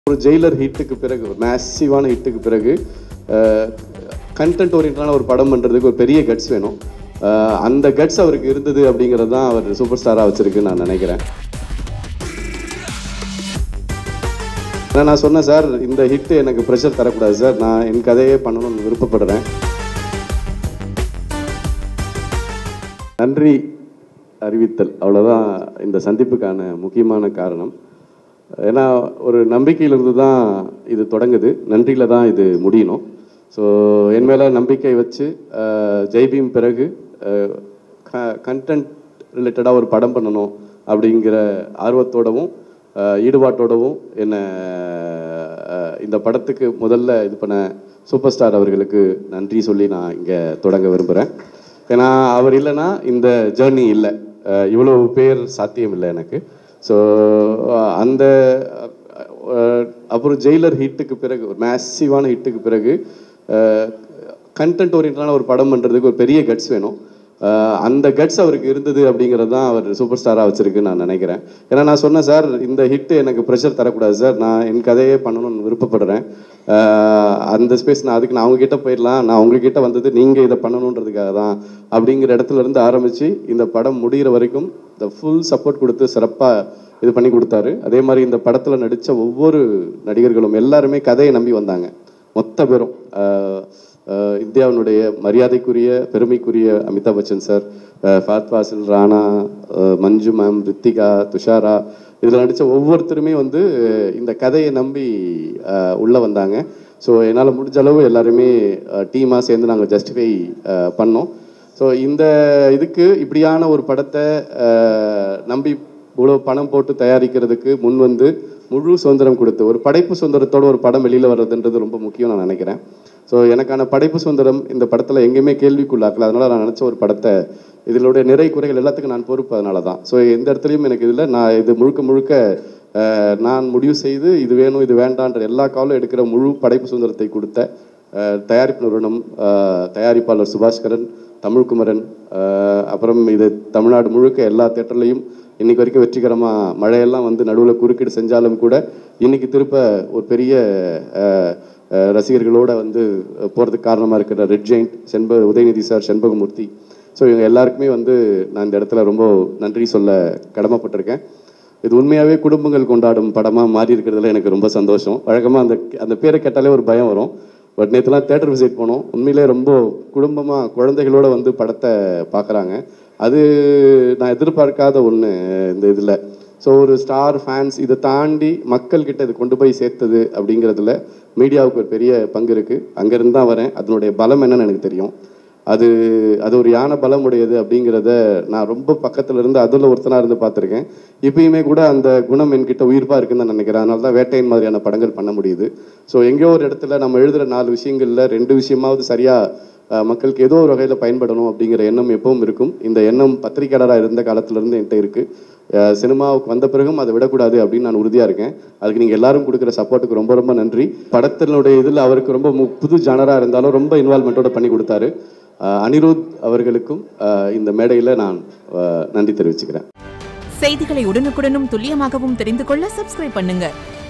ஒரு ஜெயிலர் ஹிட்டுக்கு பிறகு ஒரு மேசிவான ஹிட்டுக்கு பிறகு கண்டென்ட் ஓரியன்டான ஒரு படம் பண்ணுறதுக்கு ஒரு பெரிய கட்ஸ் வேணும் அஹ், அந்த கட்ஸ் அவருக்கு இருந்தது அப்படிங்கிறது தான் அவர் சூப்பர் ஸ்டாராக வச்சிருக்குன்னு நான் நினைக்கிறேன் ஆனா நான் சொன்னேன் சார் இந்த ஹிட் எனக்கு ப்ரெஷர் தரக்கூடாது சார் நான் என் கதையே பண்ணணும்னு விருப்பப்படுறேன் நன்றி அறிவித்தல் அவ்வளோதான் இந்த சந்திப்புக்கான முக்கியமான காரணம் ஏன்னா ஒரு நம்பிக்கையிலிருந்து தான் இது தொடங்குது நன்றியில் தான் இது முடியணும் ஸோ என் மேலே நம்பிக்கை வச்சு அஹ், ஜெய்பீம் பிறகு கண்டென்ட் ரிலேட்டடாக ஒரு படம் பண்ணணும் அப்படிங்கிற ஆர்வத்தோடவும் அஹ், ஈடுபாட்டோடவும் என்னை அஹ், இந்த படத்துக்கு முதல்ல இது பண்ண சூப்பர் ஸ்டார் அவர்களுக்கு நன்றி சொல்லி நான் இங்கே தொடங்க விரும்புகிறேன் ஏன்னா அவர் இல்லைன்னா இந்த ஜேர்னி இல்லை அஹ் இவ்வளோ பேர் சாத்தியம் இல்லை எனக்கு ஸோ அந்த அஹ், அப்புறம் ஜெயிலர் ஹிட்டுக்கு பிறகு ஒரு மேசிவான ஹிட்டுக்கு பிறகு கண்டென்ட் ஓரியன்டான ஒரு படம் பண்ணுறதுக்கு ஒரு பெரிய கட்ஸ் வேணும் அஹ் அந்த கட்ஸ் அவருக்கு இருந்தது அப்படிங்கிறது தான் அவர் சூப்பர் ஸ்டாராக வச்சிருக்குன்னு நான் நினைக்கிறேன் ஏன்னா நான் சொன்னேன் சார் இந்த ஹிட் எனக்கு ப்ரெஷர் தரக்கூடாது சார் நான் என் கதையே பண்ணணும்னு விருப்பப்படுறேன் அஹ் அந்த ஸ்பேஸ் நான் அதுக்கு நான் அவங்ககிட்ட போயிடலாம் நான் உங்ககிட்ட வந்தது நீங்கள் இதை பண்ணணுன்றதுக்காக தான் அப்படிங்கிற இடத்துல இருந்து ஆரம்பித்து இந்த படம் முடிகிற வரைக்கும் இந்த ஃபுல் சப்போர்ட் கொடுத்து சிறப்பாக இது பண்ணி கொடுத்தாரு அதே மாதிரி இந்த படத்தில் நடித்த ஒவ்வொரு நடிகர்களும் எல்லாருமே கதையை நம்பி வந்தாங்க மொத்த பேரும் அஹ் அஹ் இந்தியாவினுடைய மரியாதைக்குரிய பெருமைக்குரிய அமிதாப் பச்சன் சார் அஹ் ஃபஹத் ஃபாசில் ராணா அஹ் மஞ்சு மேம் ரித்திகா துஷாரா இதில் நடித்த ஒவ்வொருத்தருமே வந்து அஹ் இந்த கதையை நம்பி அஹ் உள்ள வந்தாங்க ஸோ என்னால் முடிஞ்ச அளவு எல்லாருமே டீமாக சேர்ந்து நாங்கள் ஜஸ்டிஃபை பண்ணோம் ஸோ இந்த இதுக்கு இப்படியான ஒரு படத்தை அஹ், நம்பி இவ்வளோ பணம் போட்டு தயாரிக்கிறதுக்கு முன் வந்து முழு சுதந்திரம் கொடுத்து ஒரு படைப்பு சுதந்திரத்தோட ஒரு படம் வெளியில் வர்றதுன்றது ரொம்ப முக்கியம் நான் நினைக்கிறேன் ஸோ எனக்கான படைப்பு சுதந்திரம் இந்த படத்தில் எங்கேயுமே கேள்விக்குள்ளாக்கல அதனால நான் நினச்ச ஒரு படத்தை இதனுடைய நிறை குறைகள் எல்லாத்துக்கும் நான் பொறுப்பு அதனால தான் ஸோ எந்த இடத்துலையும் எனக்கு இதில் நான் இது முழுக்க முழுக்க அஹ், நான் முடிவு செய்து இது வேணும் இது வேண்டான்ற எல்லா காலம் எடுக்கிற முழு படைப்பு சுதந்திரத்தை கொடுத்த அஹ், தயாரிப்பு நிறுவனம் அஹ், தயாரிப்பாளர் சுபாஷ்கரன் தமிழ்குமரன் அஹ், அப்புறம் இது தமிழ்நாடு முழுக்க எல்லா தேட்டர்லையும் இன்னைக்கு வரைக்கும் வெற்றிகரமாக மழையெல்லாம் வந்து நடுவில் குறுக்கீடு செஞ்சாலும் கூட இன்னைக்கு திருப்ப ஒரு பெரிய அஹ், அஹ், ரசிகர்களோட வந்து போகிறதுக்கு காரணமாக இருக்கிற ரெட் ஜெயிண்ட் செண்ப உதயநிதி சார் செண்பகமூர்த்தி ஸோ இவங்க எல்லாருக்குமே வந்து நான் இந்த இடத்துல ரொம்ப நன்றி சொல்ல கடமைப்பட்டிருக்கேன் இது உண்மையாகவே குடும்பங்கள் கொண்டாடும் படமாக மாறி இருக்கிறதுல எனக்கு ரொம்ப சந்தோஷம் வழக்கமாக அந்த அந்த பேரை கேட்டாலே ஒரு பயம் வரும் பட் நேற்றுலாம் தேட்டர் விசிட் போனோம் உண்மையிலே ரொம்ப குடும்பமாக குழந்தைகளோட வந்து படத்தை பார்க்குறாங்க அது நான் எதிர்பார்க்காத ஒன்று இந்த இதில் ஸோ ஒரு ஸ்டார் ஃபேன்ஸ் இதை தாண்டி மக்கள்கிட்ட இது கொண்டு போய் சேர்த்தது அப்படிங்கிறதுல மீடியாவுக்கு ஒரு பெரிய பங்கு இருக்குது அங்கேருந்து தான் வரேன் அதனுடைய பலம் என்னன்னு எனக்கு தெரியும் அது அது ஒரு யானை பலம் உடையது அப்படிங்கிறத நான் ரொம்ப பக்கத்துல இருந்து அதில் ஒருத்தனாக இருந்து பார்த்துருக்கேன் இப்பயுமே கூட அந்த குணம் என்கிட்ட உயிர்ப்பாக இருக்குன்னு நான் நினைக்கிறேன் அதனால தான் வேட்டையின் மாதிரியான படங்கள் பண்ண முடியுது ஸோ எங்கேயோ ஒரு இடத்துல நம்ம எழுதுகிற நாலு விஷயங்களில் ரெண்டு விஷயமாவது சரியாக மக்களுக்கு ஏதோ ஒரு வகையில் பயன்படணும் அப்படிங்கிற எண்ணம் எப்பவும் இருக்கும் இந்த எண்ணம் பத்திரிகையாளராக இருந்த காலத்திலேருந்து என்கிட்ட இருக்குது சினிமாவுக்கு வந்த பிறகும் அதை விடக்கூடாது அப்படின்னு நான் உறுதியாக இருக்கேன் அதுக்கு நீங்கள் எல்லாரும் கொடுக்குற சப்போர்ட்டுக்கு ரொம்ப ரொம்ப நன்றி படத்தினுடைய இதில் அவருக்கு ரொம்ப மு- புது ஜானராக இருந்தாலும் ரொம்ப இன்வால்மெண்ட்டோட பண்ணி கொடுத்தாரு அஹ் அனிருத் அவர்களுக்கும் அஹ் இந்த மேடையில் நான் அஹ் நன்றி தெரிவிச்சுக்கிறேன் செய்திகளை உடனுக்குடனும் துல்லியமாகவும் தெரிந்து கொள்ள சப்ஸ்கிரைப் பண்ணுங்க